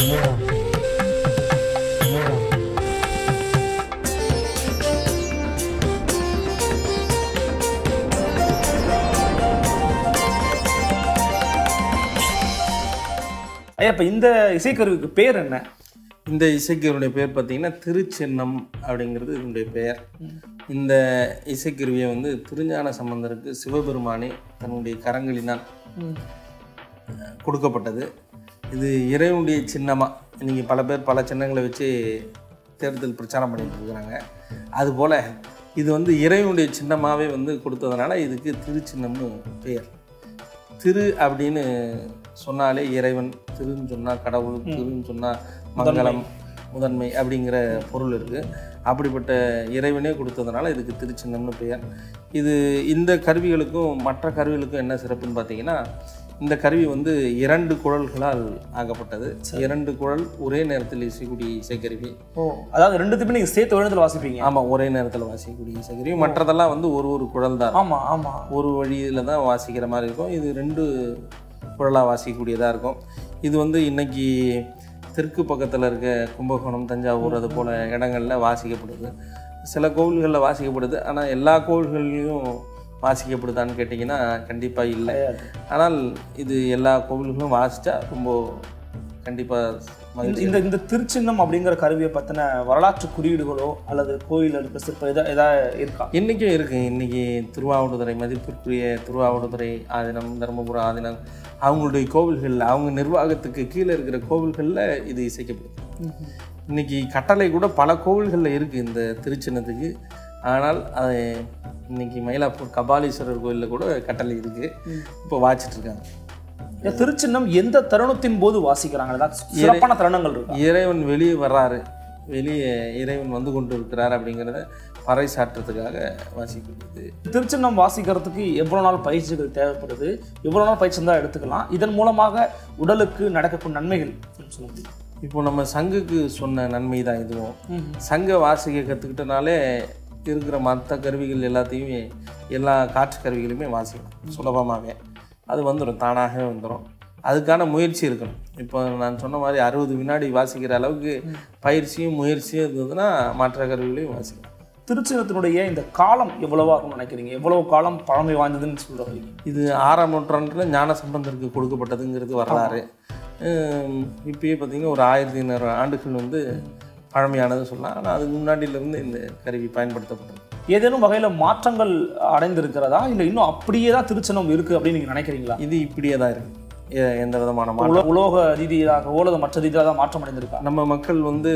ஐயா இப்போ இந்த இசைக்கருவிக்கு பேர் என்ன இந்த இசைக்கருவியுடைய பேர் பார்த்தீங்கன்னா திருச்சின்னம் அப்படிங்கிறது இதனுடைய பெயர் இந்த இசைக்கருவியை வந்து திருஞான சம்பந்தருக்கு சிவபெருமானே தன்னுடைய கரங்களினால் அஹ், கொடுக்கப்பட்டது இது இறைவனுடைய சின்னமாக இன்னைக்கு பல பேர் பல சின்னங்களை வச்சு தேர்தல் பிரச்சாரம் பண்ணிட்டு இருக்கிறாங்க அதுபோல் இது வந்து இறைவனுடைய சின்னமாகவே வந்து கொடுத்ததுனால இதுக்கு திருச்சின்னம்னு பெயர் திரு அப்படின்னு சொன்னாலே இறைவன் திருன்னு சொன்னால் கடவுள் திருன்னு சொன்னால் மங்களம் முதன்மை அப்படிங்கிற பொருள் இருக்குது அப்படிப்பட்ட இறைவனே கொடுத்ததுனால இதுக்கு திருச்சின்னம்னு பெயர் இது இந்த கருவிகளுக்கும் மற்ற கருவிகளுக்கும் என்ன சிறப்புன்னு பார்த்தீங்கன்னா இந்த கருவி வந்து இரண்டு குழல்களால் ஆகப்பட்டது இரண்டு குழல் ஒரே நேரத்தில் இசைக்கூடிய இசைக்கருவி ஓ அதாவது ரெண்டுத்துமே நீங்கள் சேர்த்து விழுந்தத்தில் வாசிப்பீங்க ஆமாம் ஒரே நேரத்தில் வாசிக்கக்கூடிய இசைக்கருவி மற்றதெல்லாம் வந்து ஒரு ஒரு குழல் தான் ஆமா ஆமா ஒரு வழியில் தான் வாசிக்கிற மாதிரி இருக்கும் இது ரெண்டு குழலாக வாசிக்கக்கூடியதாக இருக்கும் இது வந்து இன்னைக்கு தெற்கு பக்கத்தில் இருக்க கும்பகோணம் தஞ்சாவூர் அது போல் இடங்களில் வாசிக்கப்படுது சில கோவில்களில் வாசிக்கப்படுது ஆனால் எல்லா கோவில்கள்லையும் வாசிக்கப்படுதான்னு கேட்டிங்கன்னா கண்டிப்பாக இல்லை கிடையாது. ஆனால் இது எல்லா கோவில்களும் வாசித்தா ரொம்ப கண்டிப்பாக இந்த- மகிழ்ச்சி இந்த இந்த திருச்சின்னம் அப்படிங்கிற கருவியை பத்தின வரலாற்று குறியீடுகளோ அல்லது கோயில் இருக்க சிற்பம் எதா ஏதாவது இருக்கா இன்றைக்கும் இருக்குது இன்றைக்கி திருவாவடுதுறை மதிப்பிற்குரிய திருவாவடுதுறை ஆதீனம் தருமபுரம் ஆதீனம் அவங்களுடைய கோவில்களில் அவங்க நிர்வாகத்துக்கு கீழே இருக்கிற கோவில்களில் இது இசைக்கப்படுது இன்னைக்கு கட்டளை கூட பல கோவில்களில் இருக்குது இந்த திருச்சின்னத்துக்கு ஆனால் அது இன்னைக்கு மயிலாப்பூர் கபாலீஸ்வரர் கோயிலில் கூட கட்டளை இருக்குது இப்போ வாச்சிட்டு இருக்காங்க இந்த திருச்சின்னம் எந்த தருணத்தின் போது வாசிக்கிறாங்க ஏதாவது சிறப்பான தருணங்கள் இருக்கா இறைவன் வெளியே வர்றாரு வெளியே இறைவன் வந்து கொண்டு இருக்கிறார் அப்படிங்கிறத பறைசாற்றுறதுக்காக வாசிக்கக்கூடியது திருச்சின்னம் வாசிக்கிறதுக்கு எவ்வளவு நாள் பயிற்சிகள் தேவைப்படுது எவ்வளவு நாள் பயிற்சி தான் எடுத்துக்கலாம் இதன் மூலமாக உடலுக்கு நடக்கக்கூடிய நன்மைகள் சொல்ல முடியும் இப்போ நம்ம சங்குக்கு சொன்ன நன்மை தான் இதுவும் ம். சங்க வாசிக்க கற்றுக்கிட்டனாலே இருக்கிற மற்ற கருவிகள் எல்லாத்தையுமே எல்லா காற்று கருவிகளுமே வாசிக்கலாம் சுலபமாகவே அது வந்துடும் தானாகவே வந்துடும் அதுக்கான முயற்சி இருக்கணும் இப்போ நான் சொன்ன மாதிரி அறுபது வினாடி வாசிக்கிற அளவுக்கு பயிற்சியும் முயற்சியும் இருந்ததுன்னா மற்ற கருவிகளையும் வாசிக்கலாம் திருச்சின்னத்தினுடைய இந்த காலம் எவ்வளவா இருக்கும்னு நினைக்கிறீங்க எவ்வளவு காலம் பழமை வாய்ந்ததுன்னு சொல்றீங்க இது ஆறாம் நூற்றாண்டில் ஞான சம்பந்தருக்கு கொடுக்கப்பட்டதுங்கிறது வரலாறு ஹம், இப்பயே பார்த்தீங்கன்னா ஒரு ஆயிரத்தி ஐநூறு ஆண்டுகள் வந்து பழமையானது சொல்லலாம் ஆனால் அதுக்கு முன்னாடியிலேருந்து இந்த கருவி பயன்படுத்தப்பட்டது ஏதேனும் வகையில மாற்றங்கள் அடைந்திருக்கிறதா இல்லை இன்னும் அப்படியே தான் திருச்சின்னம் இருக்கு அப்படின்னு நீங்க நினைக்கிறீங்களா இது இப்படியே தான் இருக்குது எ- எந்த விதமான மாற்றம் உலோ- உலோக ரீதியாகவோ அல்லது மற்ற ரீதியாக தான் மாற்றம் அடைந்திருக்கா நம்ம மக்கள் வந்து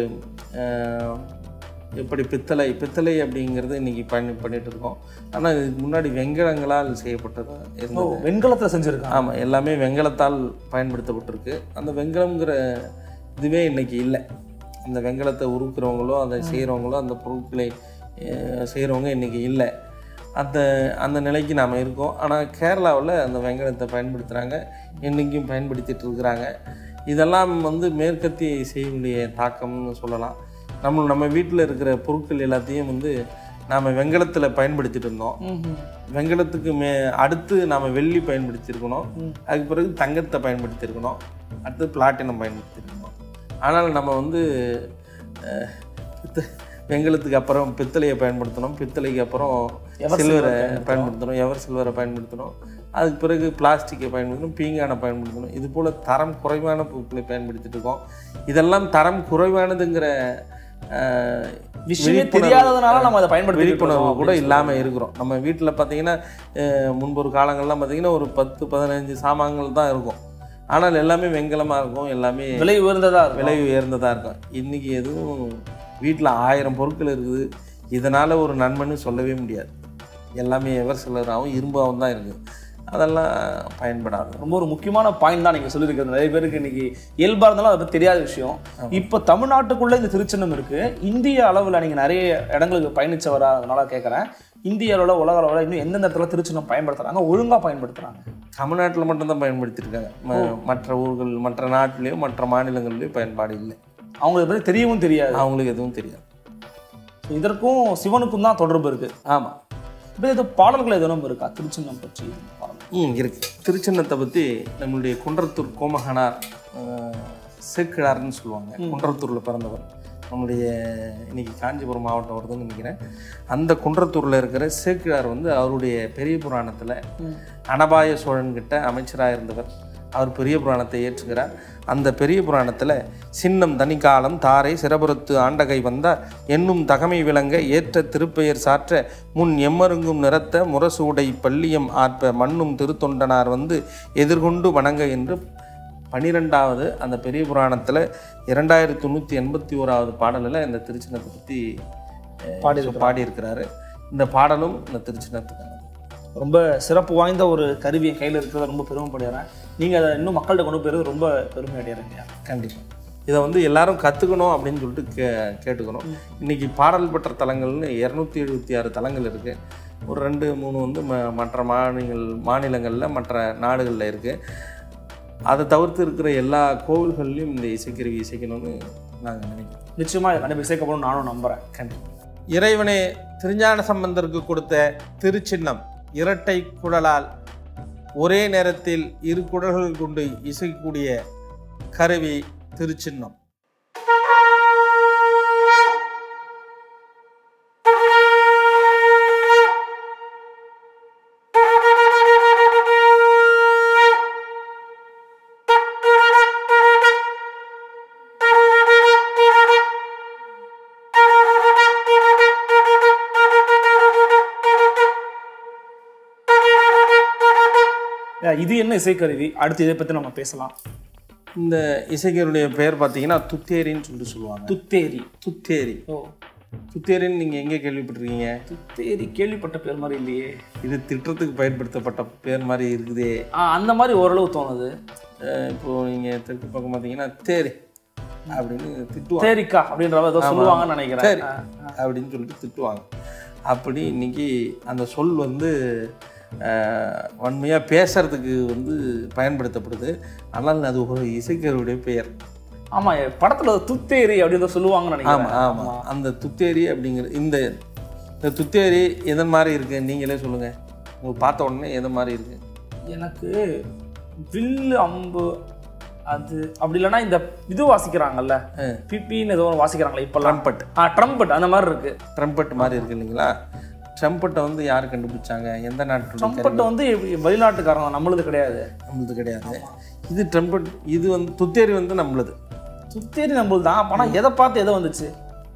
அஹ், எப்படி பித்தளை பித்தளை அப்படிங்கிறது இன்னைக்கு பயன் பண்ணிட்டு இருக்கோம் ஆனால் இதுக்கு முன்னாடி வெங்கலங்களால் செய்யப்பட்டதாக ஓ இருந்தது வெண்கலத்துல செஞ்சிருக்காங்க ஆமாம் எல்லாமே வெங்கலத்தால் பயன்படுத்தப்பட்டிருக்கு அந்த வெங்கலம்ங்கிற இதுவே இன்னைக்கு இல்லை அந்த வெங்கலத்தை உருக்குறவங்களோ அதை செய்கிறவங்களோ அந்த பொருட்களை செய்கிறவங்க இன்னைக்கு இல்லை அந்த அந்த நிலைக்கு நாம் இருக்கோம் ஆனால் கேரளாவில் அந்த வெங்கலத்தை பயன்படுத்துகிறாங்க இன்றைக்கும் பயன்படுத்திட்டு இருக்கிறாங்க இதெல்லாம் வந்து மேற்கத்திய இசையினுடைய தாக்கம்னு சொல்லலாம் நம்ம நம்ம வீட்டில் இருக்கிற பொருட்கள் எல்லாத்தையும் வந்து நாம் வெங்கலத்தில் பயன்படுத்திட்டு இருந்தோம் வெங்கலத்துக்கு மே அடுத்து நாம் வெள்ளி பயன்படுத்தியிருக்கணும் அதுக்கு பிறகு தங்கத்தை பயன்படுத்தியிருக்கணும் அடுத்து பிளாட்டினம் பயன்படுத்தியிருக்கணும் ஆனால் நம்ம வந்து அஹ், பித்த- வெங்கலத்துக்கு அப்புறம் பித்தளையை பயன்படுத்தணும் பித்தளைக்கு அப்புறம் Ever சில்வரை silver பயன்படுத்தணும். பயன்படுத்தணும் எவர் சில்வரை பயன்படுத்தணும் அதுக்கு பிறகு பிளாஸ்டிக்கை பயன்படுத்தணும் பீங்கானை பயன்படுத்தணும் இது போல் தரம் குறைவான பொருட்களை பயன்படுத்திட்டு இருக்கோம் இதெல்லாம் தரம் குறைவானதுங்கிற அஹ், விஷயமே விழிப்புணர்வு- தெரியாததுனால நம்ம அதை பயன்படுத்தி விழிப்புணர்வு கூட இல்லாமல் இருக்கிறோம் நம்ம வீட்டில் பார்த்தீங்கன்னா அஹ், முன்பொரு காலங்கள்லாம் பார்த்தீங்கன்னா ஒரு பத்து பதினஞ்சு சாமான்கள் தான் இருக்கும் ஆனால் எல்லாமே வெங்கலமாக இருக்கும் எல்லாமே விலை உயர்ந்ததா இருக்கும் விலை உயர்ந்ததாக இருக்கும் இன்றைக்கி எதுவும் வீட்டில் ஆயிரம் பொருட்கள் இருக்குது இதனால் ஒரு நன்மைன்னு சொல்லவே முடியாது எல்லாமே எவர் சிலராகவும் இரும்பாகவும் தான் இருக்குது அதெல்லாம் பயன்படாது ரொம்ப ஒரு முக்கியமான பாயிண்ட் தான் நீங்க சொல்லியிருக்கிறது நிறைய பேருக்கு இன்னைக்கு இயல்பா இருந்தாலும் அதை பத்தி தெரியாத விஷயம் இப்போ தமிழ்நாட்டுக்குள்ள இந்த திருச்சின்னம் இருக்கு இந்திய அளவுல நீங்க நிறைய இடங்களுக்கு பயணிச்சவரா அதனால கேட்கறேன் இந்திய அளவுல உலக அளவுல இன்னும் எந்தெந்த இடத்துல திருச்சின்னம் பயன்படுத்துறாங்க ஒழுங்கா பயன்படுத்துறாங்க தமிழ்நாட்டில் மட்டும்தான் பயன்படுத்தியிருக்காங்க ம- மற்ற ஊர்கள் மற்ற நாட்டிலையும் மற்ற மாநிலங்கள்லையும் பயன்பாடு இல்லை அவங்களுக்கு பத்தி தெரியவும் தெரியாது அவங்களுக்கு எதுவும் தெரியாது இதற்கும் சிவனுக்கும் தான் தொடர்பு இருக்கு ஆமாம் இப்போ இது பாடல்கள் எதுவும் இருக்கா திருச்சின்னம் பற்றி பாடல் ம் இருக்கு திருச்சின்னத்தை பற்றி நம்மளுடைய குன்றத்தூர் கோமகனார் அஹ், சேக்கிழார்னு சொல்லுவாங்க குன்றத்தூரில் பிறந்தவர் நம்முடைய இன்னைக்கு காஞ்சிபுரம் மாவட்டம் வருதுன்னு நினைக்கிறேன் அந்த குன்றத்தூரில் இருக்கிற சேக்கிழார் வந்து அவருடைய பெரிய புராணத்தில் அனபாய சோழன்கிட்ட அமைச்சராக இருந்தவர் அவர் பெரிய புராணத்தை ஏற்றுகிறார் அந்த பெரிய புராணத்தில் சின்னம் தனிக்காலம் தாரை சிறபுரத்து ஆண்டகை வந்தார் என்னும் தகமை விளங்க ஏற்ற திருப்பெயர் சாற்ற முன் எம்மருங்கும் நிறத்த முரசூடை பள்ளியம் ஆற்ப மண்ணும் திருத்தொண்டனார் வந்து எதிர்கொண்டு வணங்க என்று பன்னிரெண்டாவது அந்த பெரிய புராணத்தில் இரண்டாயிரத்தி தொண்ணூற்றி எண்பத்தி ஓராவது பாடலில் இந்த திருச்சினத்தை பற்றி பாடியிருக்கிறார். பாடியிருக்கிறாரு இந்த பாடலும் இந்த திருச்சினத்துக்கானது ரொம்ப சிறப்பு வாய்ந்த ஒரு கருவி என் கையில் இருக்கிறத ரொம்ப பெருமைப்படுறேன் நீங்கள் அதை இன்னும் மக்கள்கிட்ட கொண்டு போயிறது ரொம்ப பெருமை அடைகிறீங்க கண்டிப்பாக இதை வந்து எல்லாரும் கற்றுக்கணும் அப்படின்னு சொல்லிட்டு கே கேட்டுக்கணும் இன்றைக்கி பாடல் பெற்ற தலங்கள்னு இரநூத்தி எழுபத்தி ஆறு தலங்கள் இருக்குது ஒரு ரெண்டு மூணு வந்து ம மற்ற மாநிலங்கள் மாநிலங்களில் மற்ற நாடுகளில் இருக்குது அதை தவிர்த்து இருக்கிற எல்லா கோவில்கள்லையும் இந்த இசைக்கருவி இசைக்கணும்னு நாங்கள் நினைக்கிறோம் நிச்சயமாக இதை கண்டிப்பாக சேர்க்கப்படும் நானும் நம்புகிறேன் கண்டிப்பாக இறைவனே திருஞான சம்பந்தருக்கு கொடுத்த திருச்சின்னம் இரட்டை குழலால் ஒரே நேரத்தில் இரு குழல்கள் கொண்டு இசைக்கக்கூடிய கருவி திருச்சின்னம் அஹ் இது என்ன இசைக்கருவி அடுத்து இதை பற்றி நம்ம பேசலாம் இந்த இசைக்கருடைய பெயர் பார்த்தீங்கன்னா துத்தேரின்னு சொல்லிட்டு சொல்லுவாங்க துத்தேரி துத்தேரி ஓ துத்தேரின்னு நீங்கள் எங்கே கேள்விப்பட்டிருக்கீங்க துத்தேரி கேள்விப்பட்ட பேர் மாதிரி இல்லையே இது திட்டத்துக்கு பயன்படுத்தப்பட்ட பேர் மாதிரி இருக்குதே ஆ அந்த மாதிரி ஓரளவு தோணுது அஹ் இப்போ நீங்கள் தெற்கு பக்கம் பார்த்தீங்கன்னா தேரி அப்படின்னு திட்டுவாங்க தேரிக்கா அப்படின்ற மாதிரி ஏதோ சொல்லுவாங்கன்னு நினைக்கிறேன் சரி அப்படின்னு சொல்லிட்டு திட்டுவாங்க அப்படி இன்னைக்கு அந்த சொல் வந்து வன்மையாக பேசுறதுக்கு வந்து பயன்படுத்தப்படுது ஆனால் அது ஒரு இசைக்கருடைய பெயர் ஆமா படத்துல துத்தேரி அப்படின்னு ஏதோ சொல்லுவாங்கன்னு ஆமாம் நினைக்கிறேன் ஆமாம் அந்த துத்தேரி அப்படிங்கிற இந்த இந்த துத்தேரி எதன் மாதிரி இருக்கு நீங்களே சொல்லுங்கள் உங்களுக்கு பார்த்த உடனே எதன் மாதிரி இருக்கு எனக்கு வில்லு அம்பு அது அப்படி இல்லைன்னா இந்த இது வாசிக்கிறாங்கல்ல பிபின்னு ஏதோ ஒன்று வாசிக்கிறாங்களே இப்பெல்லாம் ட்ரம்பட் ஆ ட்ரம்பட் அந்த மாதிரி இருக்கு ட்ரம்பட் மாதிரி இருக்கு இல்லைங்களா ட்ரம்பட்டை வந்து யார் கண்டுபிடிச்சாங்க எந்த நாட்டுடைய ட்ரம்பட் வந்து வெளிநாட்டுக்காரங்க நம்மளுது கிடையாது நம்மளது கிடையாது இது ட்ரம்பட் இது வந்து துத்தேரி வந்து நம்மளது துத்தேரி நம்மளுது தான் ஆனால் எதை பார்த்து எதை வந்துச்சு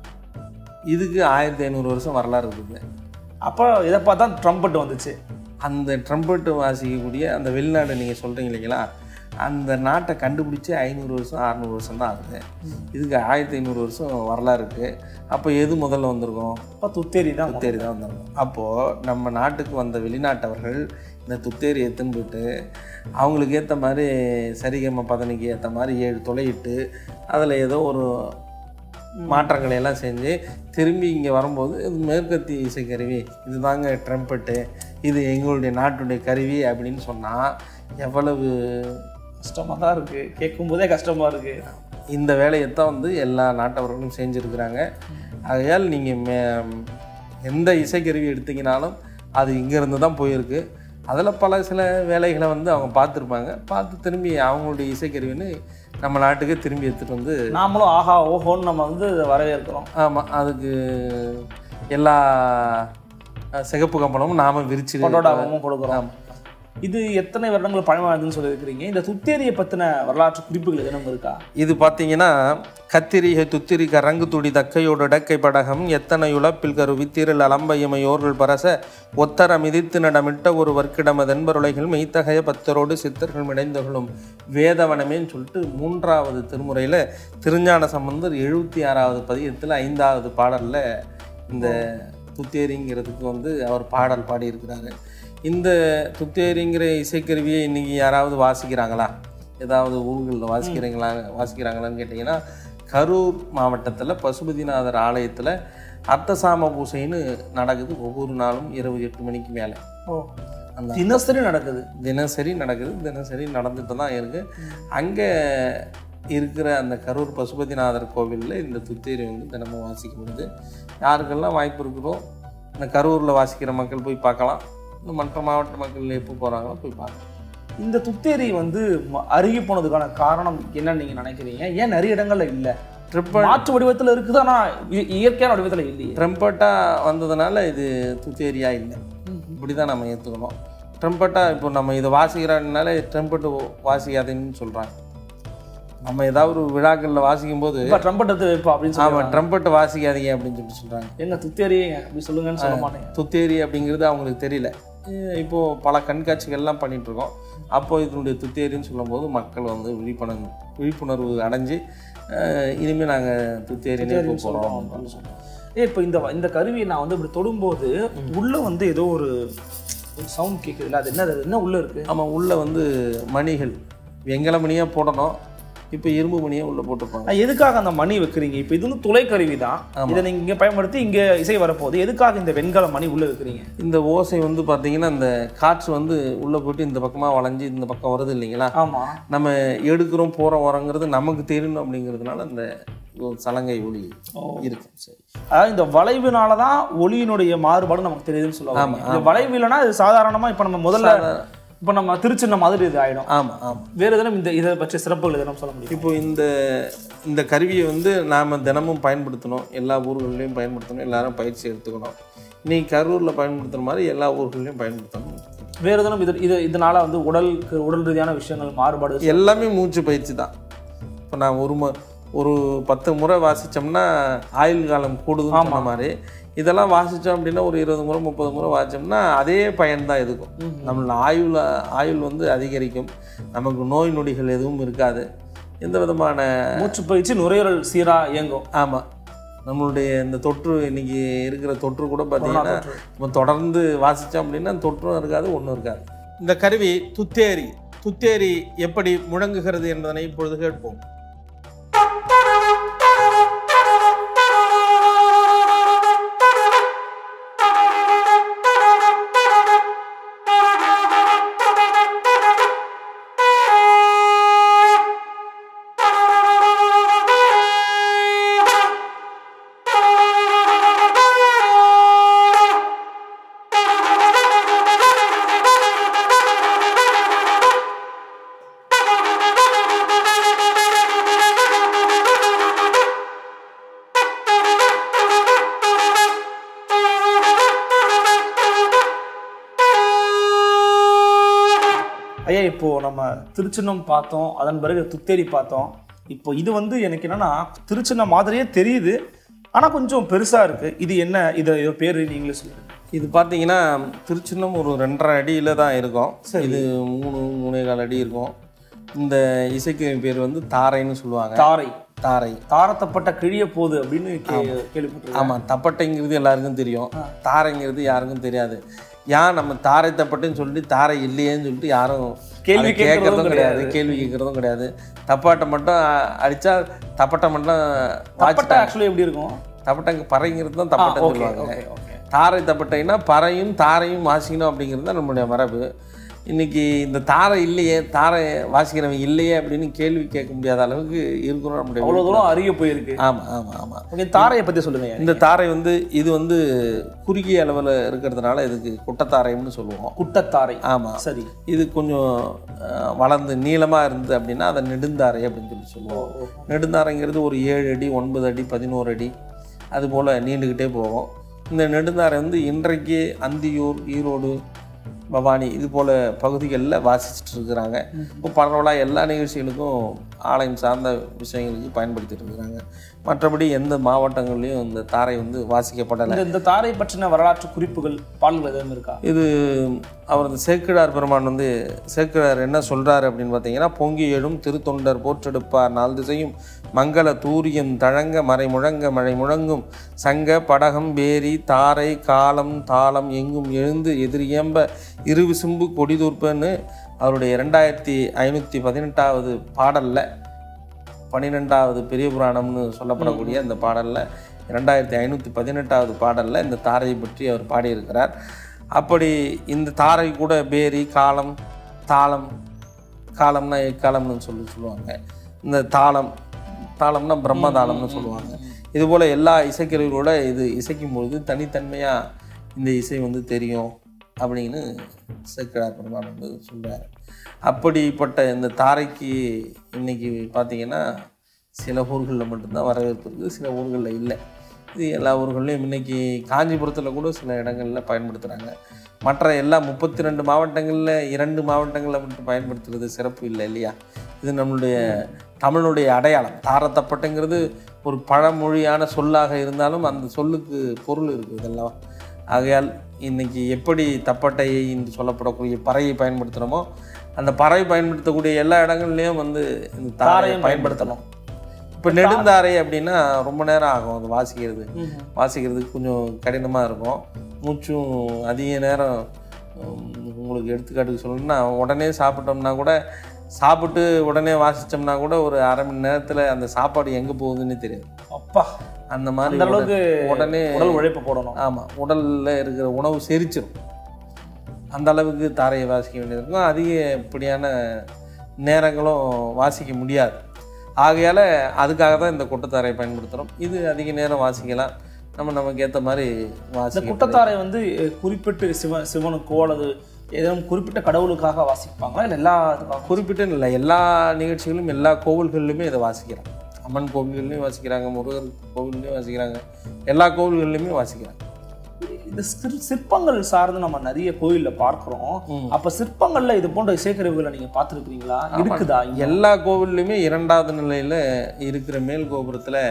இதுக்கு ஆயிரத்தி ஐநூறு வருஷம் வரலாறு இருக்குது அப்போ இதை பார்த்தா ட்ரம்பட் வந்துச்சு அந்த ட்ரம்பட்டு வாசிக்கக்கூடிய அந்த வெளிநாடு நீங்கள் சொல்கிறீங்க இல்லைங்களா அந்த நாட்டை கண்டுபிடிச்சி ஐநூறு வருஷம் அறநூறு வருஷம் தான் ஆகுது இதுக்கு ஆயிரத்தி ஐநூறு வருஷம் வரலாறு இருக்குது அப்போ எது முதல்ல வந்திருக்கும் அப்போ துத்தேரி தான் துத்தேரி தான் வந்திருக்கும் அப்போது நம்ம நாட்டுக்கு வந்த வெளிநாட்டவர்கள் இந்த துத்தேரி எடுத்துன்னு போயிட்டு அவங்களுக்கு ஏற்ற மாதிரி சரிகம பதனிக்கு ஏற்ற மாதிரி ஏழு துளையிட்டு அதில் ஏதோ ஒரு மாற்றங்களை எல்லாம் செஞ்சு திரும்பி இங்கே வரும்போது இது மேற்கத்திய இசைக்கருவி இதுதாங்க ட்ரம்பட்டு இது எங்களுடைய நாட்டுடைய கருவி அப்படின்னு சொன்னால் எவ்வளவு கஷ்டமாக தான் இருக்கு கேட்கும் போதே கஷ்டமா இருக்கு இந்த வேலையை தான் வந்து எல்லா நாட்டவர்களும் செஞ்சுருக்கிறாங்க ஆகையால் நீங்கள் மே எந்த இசைக்கருவி எடுத்தீங்கனாலும் அது இங்கேருந்து தான் போயிருக்கு அதில் பல சில வேலைகளை வந்து அவங்க பார்த்துருப்பாங்க பார்த்து திரும்பி அவங்களுடைய இசைக்கருவின்னு நம்ம நாட்டுக்கு திரும்பி எடுத்துகிட்டு வந்து நாமளும் ஆஹா ஓஹோன்னு நம்ம வந்து இதை வரவேற்கிறோம் ஆமாம் அதுக்கு எல்லா அஹ், சிகப்பு கம்பளமும் நாம விரிச்சு கொண்டாடாகவும் கொடுக்குறோம் இது எத்தனை வருடங்கள் பழமையானதுன்னு சொல்லியிருக்கிறீங்க இந்த துத்தேரியை பற்றின வரலாற்று குறிப்புகள் எதுவும் இருக்கா இது பார்த்தீங்கன்னா கத்திரிகை துத்திரி கரங்கு துடி தக்கையோடு இடக்கை படகம் எத்தனை உழப்பில் கருவி திரள் அலம்பையமையோர்கள் பரச ஒத்தர மிதித்து நடமிட்ட ஒரு வர்க்கிடமதென்பருளைகள் மெய்த்தகைய பத்தரோடு சித்தர்கள் மிடைந்தகளும் வேதவனமேன்னு சொல்லிட்டு மூன்றாவது திருமுறையில் திருஞான சம்பந்தர் எழுபத்தி ஆறாவது பதியத்தில் ஐந்தாவது பாடலில் இந்த துத்தேரிங்கிறதுக்கு வந்து அவர் பாடல் பாடியிருக்கிறாரு இந்த துத்தேரிங்கிற இசைக்கருவியை இன்றைக்கி யாராவது வாசிக்கிறாங்களா ஏதாவது ஊர்களில் வாசிக்கிறீங்களா வாசிக்கிறாங்களான்னு கேட்டிங்கன்னா கரூர் மாவட்டத்தில் பசுபதிநாதர் ஆலயத்தில் அர்த்தசாம பூசைன்னு நடக்குது ஒவ்வொரு நாளும் இரவு எட்டு மணிக்கு மேலே ஓ அந்த தினசரி நடக்குது தினசரி நடக்குது தினசரி நடந்துட்டு தான் இருக்குது அங்கே இருக்கிற அந்த கரூர் பசுபதிநாதர் கோவிலில் இந்த துத்தேரி வந்து தினமும் வாசிக்கப்படுது யாருக்கெல்லாம் வாய்ப்பு இருக்குதோ இந்த கரூரில் வாசிக்கிற மக்கள் போய் பார்க்கலாம் இந்த மற்ற மாவட்ட மக்கள் எப்போ போகிறாங்களோ போய் பார்க்கலாம் இந்த துத்தேரி வந்து ம- அருகி போனதுக்கான காரணம் என்னன்னு நீங்க நினைக்கிறீங்க ஏன் நிறைய இடங்கள்ல இல்ல ட்ரிப்பட் மாற்று வடிவத்துல இருக்குது ஆனா இ- இயற்கையான வடிவத்துல இல்லையே ட்ரம்பட்டாக வந்ததுனால இது துத்தேரியா இல்லை இப்படி தான் நம்ம ஏற்றுக்கணும் ட்ரம்பட்டாக இப்போ நம்ம இதை வாசிக்கிறனால ட்ரம்பட்டு வாசிக்காதேன்னு சொல்கிறாங்க நம்ம ஏதாவது ஒரு விழாக்களில் வாசிக்கும் போது இப்ப ட்ரம்பட் எடுத்து வைப்பா அப்படின்னு சொல்லி ஆமாம் ட்ரம்பட்டு வாசிக்காதீங்க அப்படின்னு சொல்லி சொல்கிறாங்க எங்க துத்தேரி அப்படி சொல்லுங்கன்னு சொல்ல மாட்டேங்க துத்தேரி அப்படிங்கிறது அவங்களுக்கு தெரியல அஹ் இப்போ பல கண்காட்சிகள்லாம் பண்ணிட்டு இருக்கோம் அப்போ இதனுடைய துத்தேரின்னு சொல்லும்போது மக்கள் வந்து விழிப்புணர்வு விழிப்புணர்வு அடைஞ்சு அஹ் இனிமே நாங்கள் துத்தேரினே போகிறோம் ஏ இப்போ இந்த இந்த கருவியை நான் வந்து இப்படி தொடும்போது உள்ள வந்து ஏதோ ஒரு ஒரு சவுண்ட் கேட்குதுல்ல அது என்ன அது என்ன உள்ள இருக்கு ஆமாம் உள்ளே வந்து மணிகள் வெங்கல மணியாக போடணும் இப்போ இரும்பு மணியாக உள்ளே போட்டிருப்பாங்க ஆனா, எதுக்காக அந்த மணி வைக்கிறீங்க இப்போ இது வந்து துளை கருவி தான் இதை நீங்க இங்க பயன்படுத்தி இங்க இசை வரப்போகுது எதுக்காக இந்த வெண்கல மணி உள்ள வைக்கிறீங்க இந்த ஓசை வந்து பார்த்தீங்கன்னா இந்த காற்று வந்து உள்ளே போயிட்டு இந்த பக்கமாக வளைஞ்சு இந்த பக்கம் வருது இல்லைங்களா ஆமா நம்ம எடுக்கிறோம் போகிறோம் வரோங்கிறது நமக்கு தெரியணும் அப்படிங்கிறதுனால இந்த சலங்கை ஒளி இருக்கு சரி அதாவது இந்த வளைவுனால தான் ஒளியினுடைய மாறுபாடு நமக்கு தெரியுதுன்னு சொல்லுவாங்க ஆமா, இந்த வளைவு இல்லைன்னா இது சாதாரணமா இப்போ நம்ம முதல்ல இப்போ நம்ம திருச்சின்ன மாதிரி இது ஆயிடும் ஆமாம் ஆமாம் வேற எதுவும் இந்த இதை பற்றிய சிறப்புகள் எதுவும் சொல்ல முடியும் இப்போ இந்த இந்த கருவியை வந்து நாம் தினமும் பயன்படுத்தணும் எல்லா ஊர்கள்லையும் பயன்படுத்தணும் எல்லாரும் பயிற்சி எடுத்துக்கணும் இன்னைக்கு கரூரில் பயன்படுத்துகிற மாதிரி எல்லா ஊர்கள்லையும் பயன்படுத்தணும் வேற எதுவும் இது இது இதனால வந்து உடலுக்கு உடல் ரீதியான விஷயங்கள் மாறுபாடு எல்லாமே மூச்சு பயிற்சி தான் இப்போ நான் ஒரு மு ஒரு பத்து முறை வாசித்தோம்னா ஆயுள் காலம் கூடுதுன்னு சொன்ன மாதிரி இதெல்லாம் வாசித்தோம் அப்படின்னா ஒரு இருபது முறை முப்பது முறை வாசிச்சோம்னா அதே பயன் தான் இருக்கும் நம்மளோட ஆயுள் ஆயுள் வந்து அதிகரிக்கும் நமக்கு நோய் நொடிகள் எதுவும் இருக்காது எந்த விதமான மூச்சு பயிற்சி நுரையீரல் சீரா இயங்கும் ஆமாம் நம்மளுடைய இந்த தொற்று இன்னைக்கு இருக்கிற தொற்று கூட பார்த்தீங்கன்னா தொற்று. நம்ம தொடர்ந்து வாசித்தோம் அப்படின்னா தொற்றும் இருக்காது ஒன்றும் இருக்காது இந்த கருவி துத்தேரி துத்தேரி எப்படி முழங்குகிறது என்பதனை இப்பொழுது கேட்போம் ஐயா இப்போ நம்ம திருச்சின்னம் பார்த்தோம் அதன் பிறகு துத்தேரி பார்த்தோம் இப்போ இது வந்து எனக்கு என்னன்னா திருச்சின்னம் மாதிரியே தெரியுது ஆனா கொஞ்சம் பெருசா இருக்கு இது என்ன இது இது பேர் நீங்களே சொல்லுங்க இது பார்த்தீங்கன்னா திருச்சின்னம் ஒரு ரெண்டரை அடியில் தான் இருக்கும் இது மூணு மூணே கால் அடி இருக்கும் இந்த இசைக்கு பேர் வந்து தாரைன்னு சொல்லுவாங்க தாரை தாரை தாரத்தப்பட்ட கிழிய போகுது அப்படின்னு கே- கேள்விப்பட்டிருக்கேன் ஆமாம் தப்பட்டைங்கிறது எல்லாருக்கும் தெரியும் தாரைங்கிறது யாருக்கும் தெரியாது ஏன் நம்ம தாரை தப்பட்டைன்னு சொல்லிட்டு தாரை இல்லையேன்னு சொல்லிட்டு யாரும் கேள்வி அதை கேட்கறதும் கேட்கறதும் கிடையாது கேள்வி கேட்கறதும் கிடையாது தப்பாட்டை மட்டும் அடிச்சா தப்பட்டை மட்டும் தப்பட்டை வாச்சிட்டாங்க ஆக்சுவலி எப்படி இருக்கும் தப்பட்டைங்க பறைங்கிறது தான் தப்பட்டை ஓகே சொல்லுவாங்க ஓகே ஓகே தாரை தப்பட்டைன்னா பறையும் தாரையும் வாசிக்கணும் அப்படிங்கிறது தான் நம்மளுடைய மரபு இன்னைக்கு இந்த தாரை இல்லையே தாரை வாசிக்கிறவன் இல்லையே அப்படின்னு கேள்வி கேட்க முடியாத அளவுக்கு இருக்கிறோம் நம்முடைய அவ்வளவு தூரம் அறிய போயிருக்கு ஆமாம் ஆமாம் ஆமாம் ஓகே தாரையை பத்தி சொல்லுங்க ஐயா. இந்த தாரை வந்து இது வந்து குறுகிய அளவில் இருக்கிறதுனால இதுக்கு குட்டத்தாரைன்னு சொல்லுவோம் குட்டத்தாரை ஆமாம் சரி இது கொஞ்சம் அஹ், வளர்ந்து நீளமாக இருந்தது அப்படின்னா அதை நெடுந்தாரை அப்படின்னு சொல்லி சொல்லுவோம் நெடுந்தாரைங்கிறது ஒரு ஏழு அடி ஒன்பது அடி பதினோரு அடி அது போல் நீண்டுக்கிட்டே போகும் இந்த நெடுந்தாரை வந்து இன்றைக்கு அந்தியூர் ஈரோடு பவானி இது போல் பகுதிகளில் வாசிச்சுட்டு இருக்கிறாங்க இப்போ பரவலாக எல்லா நிகழ்ச்சிகளுக்கும் ஆலயம் சார்ந்த விஷயங்களுக்கு பயன்படுத்திட்டு இருக்கிறாங்க மற்றபடி எந்த மாவட்டங்கள்லையும் இந்த தாரை வந்து வாசிக்கப்படலை இந்த இந்த தாரை பற்றின வரலாற்று குறிப்புகள் பாடல்கள் எதுவும் இருக்கா இது அவர் இந்த சேக்கிழார் பெருமான் வந்து சேக்கிழார் என்ன சொல்றாரு அப்படின்னு பார்த்தீங்கன்னா பொங்கி எழும் திருத்தொண்டர் போற்றெடுப்பார் நாள் திசையும் மங்கள தூரியம் தழங்க மறை முழங்க மழை முழங்கும் சங்க படகம் பேரி தாரை காலம் தாளம் எங்கும் எழுந்து எதிரியம்ப இருவிசும்பு கொடிதூர்ப்பன்னு அவருடைய ரெண்டாயிரத்தி ஐநூற்றி பதினெட்டாவது பாடலில் பன்னிரெண்டாவது பெரிய புராணம்னு சொல்லப்படக்கூடிய அந்த பாடலில் ரெண்டாயிரத்தி ஐநூற்றி பதினெட்டாவது பாடலில் இந்த தாரையை பற்றி அவர் பாடியிருக்கிறார் அப்படி இந்த தாரை கூட பேரி காலம் தாளம் காலம்னா எக்காலம்னு சொல்லி சொல்லுவாங்க இந்த தாளம் தாளம்னா பிரம்ம தாளம்னு சொல்லுவாங்க இதுபோல் எல்லா இசைக்கருவிகளோட இது இசைக்கும் பொழுது தனித்தன்மையாக இந்த இசை வந்து தெரியும் அப்படின்னு சேக்கிழார் பெருமான் வந்து சொல்கிறார் அப்படிப்பட்ட இந்த தாரைக்கு இன்னைக்கு பார்த்தீங்கன்னா சில ஊர்களில் மட்டும்தான் வரவேற்பு இருக்குது சில ஊர்களில் இல்லை இது எல்லா ஊர்கள்லையும் இன்னைக்கு காஞ்சிபுரத்தில் கூட சில இடங்களில் பயன்படுத்துகிறாங்க மற்ற எல்லா முப்பத்தி ரெண்டு மாவட்டங்களில் இரண்டு மாவட்டங்களில் மட்டும் பயன்படுத்துறது சிறப்பு இல்லை இல்லையா இது நம்மளுடைய தமிழுடைய அடையாளம் தாரத்தப்பட்டைங்கிறது ஒரு பழமொழியான சொல்லாக இருந்தாலும் அந்த சொல்லுக்கு பொருள் இருக்குது இதெல்லாம் ஆகையால் இன்னைக்கு எப்படி தப்பட்டையை என்று சொல்லப்படக்கூடிய பறையை பயன்படுத்துகிறோமோ அந்த பறை பயன்படுத்தக்கூடிய எல்லா இடங்கள்லையும் வந்து இந்த தாரையை தாரையும் பயன்படுத்தணும் இப்போ நெடுந்தாரை அப்படின்னா ரொம்ப நேரம் ஆகும் அது வாசிக்கிறது ம். வாசிக்கிறதுக்கு கொஞ்சம் கடினமாக இருக்கும் மூச்சும் அதிக நேரம் உம், உங்களுக்கு எடுத்துக்காட்டுக்கு சொல்லணும்னா உடனே சாப்பிட்டோம்னா கூட சாப்பிட்டு உடனே வாசித்தோம்னா கூட ஒரு அரை மணி நேரத்தில் அந்த சாப்பாடு எங்கே போகுதுன்னு தெரியாது அப்பா அந்த மாதிரி அந்த அளவுக்கு உடனே உடல் உழைப்பு போடணும் ஆமாம் உடலில் இருக்கிற உணவு செரிச்சிடும் அந்த அளவுக்கு தாரையை வாசிக்க வேண்டியது இருக்கும் அதிகப்படியான நேரங்களும் வாசிக்க முடியாது ஆகையால் அதுக்காக தான் இந்த கொட்டத்தாரையை பயன்படுத்துகிறோம் இது அதிக நேரம் வாசிக்கலாம் நம்ம நமக்கு ஏற்ற மாதிரி இந்த வாசிக்க குட்டத்தாரை வந்து அஹ், குறிப்பிட்டு சிவ சிவனுக்கோ அல்லது ஏதேனும் குறிப்பிட்ட கடவுளுக்காக வாசிப்பாங்களா இல்லை எல்லா இதுக்காக குறிப்பிட்டு இல்லை எல்லா நிகழ்ச்சிகளும் எல்லா கோவில்கள்லையுமே இதை வாசிக்கிறாங்க அம்மன் கோவில்கள்லையும் வாசிக்கிறாங்க முருகர் கோவில்லையும் வாசிக்கிறாங்க எல்லா கோவில்கள்லையுமே வாசிக்கிறாங்க இந்த சிற் சிற்பங்கள் சார்ந்து நம்ம நிறைய கோயில்ல பார்க்கிறோம் ம். அப்ப சிற்பங்கள்ல இது போன்ற இசைக்கருவிகளை நீங்க பார்த்துருக்கீங்களா இருக்குதா இங்க? எல்லா கோவில்லையுமே இரண்டாவது நிலையில் இருக்கிற மேல் கோபுரத்தில்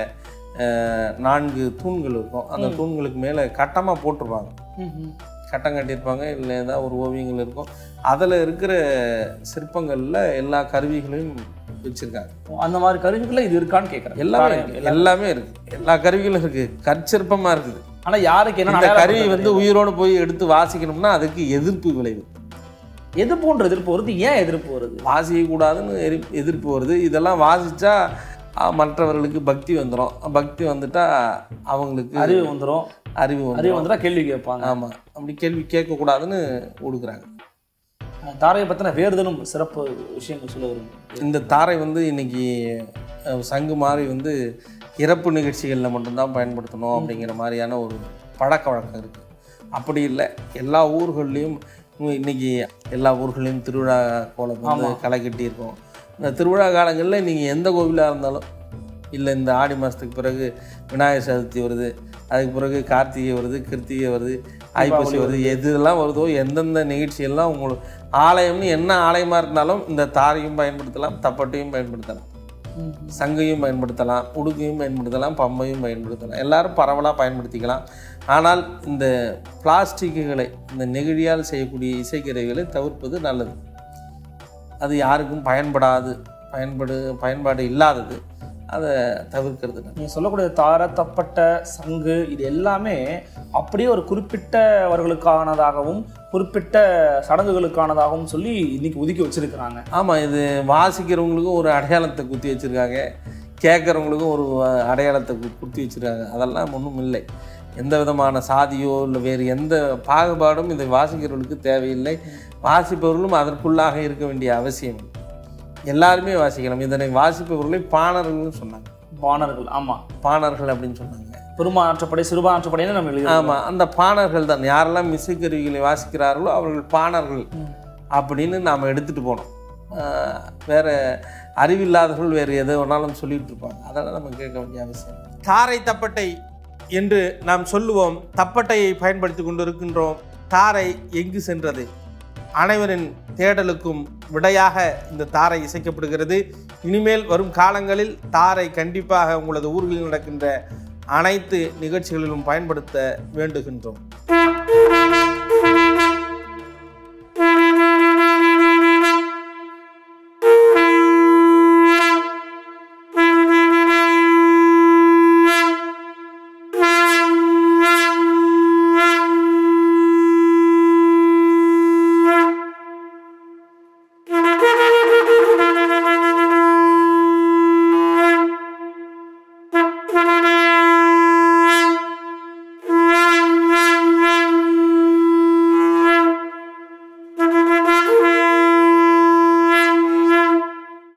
நான்கு தூண்கள் இருக்கும் அந்த தூண்களுக்கு மேலே கட்டமாக போட்டிருப்பாங்க ம், ம். கட்டம் கட்டியிருப்பாங்க இல்லை ஏதாவது ஒரு ஓவியங்கள் இருக்கும் அதில் இருக்கிற சிற்பங்களில் எல்லா கருவிகளையும் வச்சுருக்காங்க அந்த மாதிரி கருவிகள்ல இது இருக்கான்னு கேக்குறேன் எல்லாமே தாரை- இருக்கு எல்லாமே இருக்கு எல்லா கருவிகளும் இருக்கு கற்சிற்பமாக இருக்குது ஆனா யாருக்கு என்ன இந்த அடையாளம் கருவி பண்றது? வந்து உயிரோடு போய் எடுத்து வாசிக்கணும்னா அதுக்கு எதிர்ப்பு விளைவு எது போன்ற எதிர்ப்பு வருது ஏன் எதிர்ப்பு வருது வாசிக்கக்கூடாதுன்னு எரி- எதிர்ப்பு வருது இதெல்லாம் வாசிச்சா அஹ், மற்றவர்களுக்கு பக்தி வந்துடும் பக்தி வந்துட்டா அவங்களுக்கு அறிவு வந்துரும் அறிவு அறிவு வந்துடும் வந்துட்டா கேள்வி கேட்பாங்க ஆமாம் அப்படி கேள்வி கேட்கக்கூடாதுன்னு கொடுக்குறாங்க தாரையை பத்தின வேறு ஏதேனும் சிறப்பு விஷயங்கள் சொல்ல விரும்புகிறேன் இந்த தாரை வந்து இன்னைக்கு அஹ், சங்கு மாதிரி வந்து இறப்பு நிகழ்ச்சிகளில் மட்டும்தான் பயன்படுத்தணும் அப்படிங்கிற மாதிரியான ஒரு பழக்க வழக்கம் இருக்குது அப்படி இல்லை எல்லா ஊர்கள்லேயும் இன்னைக்கு எல்லா ஊர்கள்லேயும் திருவிழா கோலம் வந்து களை கட்டியிருக்கோம் இந்த திருவிழா காலங்களில் நீங்கள் எந்த கோவிலாக இருந்தாலும் இல்லை இந்த ஆடி மாதத்துக்கு பிறகு விநாயகர் சதுர்த்தி வருது அதுக்கு பிறகு கார்த்திகை வருது கிருத்திகை வருது ஐப்பசி வருது எதுலாம் வருதோ எந்தெந்த நிகழ்ச்சியெல்லாம் உங்களுக்கு ஆலயம்னு என்ன ஆலயமாக இருந்தாலும் இந்த தாரையும் பயன்படுத்தலாம் தப்பட்டையும் பயன்படுத்தலாம் சங்கையும் பயன்படுத்தலாம் உடுக்கையும் பயன்படுத்தலாம் பம்பையும் பயன்படுத்தலாம் எல்லாரும் பரவலாக பயன்படுத்திக்கலாம் ஆனால் இந்த பிளாஸ்டிக்குகளை இந்த நெகிழியால் செய்யக்கூடிய இசைக்கருவிகளை தவிர்ப்பது நல்லது அது யாருக்கும் பயன்படாது பயன்படு பயன்பாடு இல்லாதது அதை தவிர்க்கிறது நல்லது நீங்க சொல்லக்கூடிய தார தப்பட்ட சங்கு இது எல்லாமே அப்படியே ஒரு குறிப்பிட்டவர்களுக்கானதாகவும் குறிப்பிட்ட சடங்குகளுக்கானதாகவும் சொல்லி இன்னைக்கு ஒதுக்கி வச்சிருக்கிறாங்க ஆமாம் இது வாசிக்கிறவங்களுக்கும் ஒரு அடையாளத்தை குத்தி வச்சுருக்காங்க கேட்குறவங்களுக்கும் ஒரு அஹ், அடையாளத்தை கு- குத்தி வச்சுருக்காங்க அதெல்லாம் ஒன்றும் இல்லை எந்த விதமான சாதியோ இல்லை வேறு எந்த பாகுபாடும் இதை வாசிக்கிறவர்களுக்கு தேவையில்லை வாசிப்பவர்களும் அதற்குள்ளாக இருக்க வேண்டிய அவசியம் இல்லை. எல்லாருமே வாசிக்கலாம் இதனை வாசிப்பவர்களை பாணர்கள்னு சொன்னாங்க பாணர்கள் ஆமா பாணர்கள் அப்படின்னு சொன்னாங்க பெருமாற்றப்படை சிறுபாற்றப்படைன்னு நம்ம எழுதி ஆமாம் அந்த பாணர்கள் தான் யாரெல்லாம் இசைக்கருவிகளை வாசிக்கிறார்களோ அவர்கள் பாணர்கள் அப்படின்னு நாம் எடுத்துகிட்டு போனோம் ஆஹ் வேற அறிவில்லாதவர்கள் வேறு எதை வேணாலும் சொல்லிட்டு இருப்பாங்க அதெல்லாம் நம்ம கேட்க வேண்டிய அவசியம் இல்லை. தாரை தப்பட்டை என்று நாம் சொல்லுவோம் தப்பட்டையை பயன்படுத்தி கொண்டிருக்கின்றோம் தாரை எங்கு சென்றது அனைவரின் தேடலுக்கும் விடையாக இந்த தாரை இசைக்கப்படுகிறது இனிமேல் வரும் காலங்களில் தாரை கண்டிப்பாக உங்களது ஊர்களில் நடக்கின்ற அனைத்து நிகழ்ச்சிகளிலும் பயன்படுத்த வேண்டுகின்றோம்